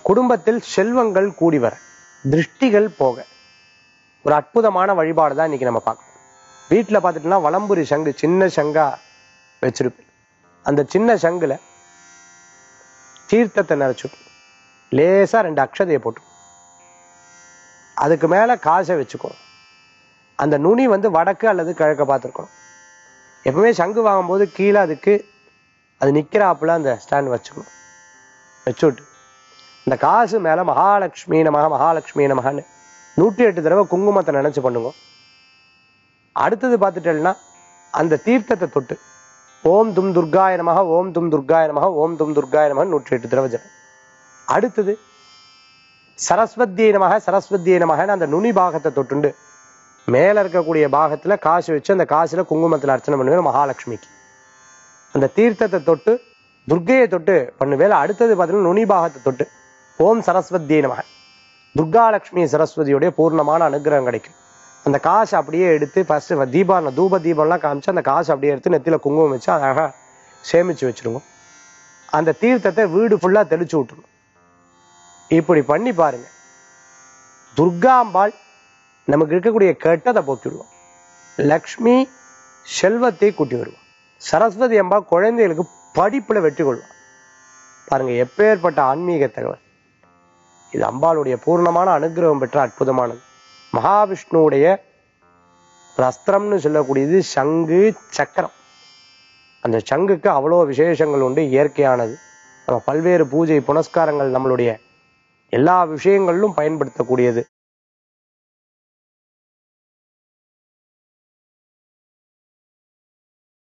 குடும்பத்தில் செல்வங்கள் கூடி வர திருஷ்டிகள் போக ஒரு அற்புதமான வழிபாடு தான் இன்னைக்கு நம்ம பார்க்கணும் வீட்டில் பார்த்துட்டோம்னா வலம்புரி சங்கு சின்ன சங்கா வச்சிருப்பேன் அந்த சின்ன சங்குல தீர்த்தத்தை நிறச்சுட்டு லேசா ரெண்டு அக்ஷதையை போட்டு அதுக்கு மேல காசை வச்சுக்கோ அந்த நுனி வந்து வடக்கு அல்லது கிழக்க பார்த்துருக்கணும் எப்பவுமே சங்கு வாங்கும்போது கீழே அதுக்கு அது நிக்கிறாப்புல அந்த ஸ்டாண்ட் வச்சுக்கணும் வச்சுட்டு இந்த காசு மேல மகாலட்சுமி நமக மகாலட்சுமி நமகன்னு நூற்றி எட்டு தடவை குங்குமத்தை நினைச்சு பண்ணுங்க அடுத்தது பார்த்துட்டேன்னா அந்த தீர்த்தத்தை தொட்டு ஓம் தும் துர்காய நமக ஓம் தும் துர்காய நமக ஓம் தும் துர்காய நமக நூற்றி எட்டு தடவை ஜபம் அடுத்தது சரஸ்வத்தியை நமக சரஸ்வத்தியை நமகன்னு அந்த நுனி பாகத்தை தொட்டுண்டு மேல இருக்கக்கூடிய பாகத்துல காசு வச்சு அந்த காசுல குங்குமத்துல அர்ச்சனை பண்ணுவேன் மகாலட்சுமிக்கு அந்த தீர்த்தத்தை தொட்டு துர்க்கையை தொட்டு பண்ணுவேன் அடுத்தது பார்த்தீங்கன்னா நுனி பாகத்தை தொட்டு ஓம் சரஸ்வத்தியை நமக துர்காலட்சுமி சரஸ்வதியுடைய பூர்ணமான அனுகிரகம் கிடைக்கும் அந்த காசை அப்படியே எடுத்து ஃபர்ஸ்ட் தீபம் தூப தீபம்லாம் காமிச்சு அந்த காசை அப்படியே எடுத்து நெத்தியில குங்குமம் வச்சு அழகா சேமிச்சு வச்சிருங்க அந்த தீர்த்தத்தை வீடு ஃபுல்லா தெளிச்சு விட்டுருணும் இப்படி பண்ணி பாருங்க துர்காம்பாள் நமக்கு இருக்கக்கூடிய கெட்டதை போக்கிடுவோம் லக்ஷ்மி செல்வத்தை கூட்டி வருவோம் சரஸ்வதி அம்பா குழந்தைகளுக்கு படிப்புல வெற்றி கொள்வான் பாருங்க எப்பேற்பட்ட ஆன்மீக தகவல் இது அம்பாளுடைய பூர்ணமான அனுகிரகம் பெற்ற அற்புதமானது மகாவிஷ்ணுவுடைய ஒரு அஸ்திரம்னு சொல்லக்கூடியது சங்கு சக்கரம் அந்த சங்குக்கு அவ்வளோ விசேஷங்கள் உண்டு இயற்கையானது நம்ம பல்வேறு பூஜை புனஸ்காரங்கள் நம்மளுடைய எல்லா விஷயங்களிலும் பயன்படுத்தக்கூடியது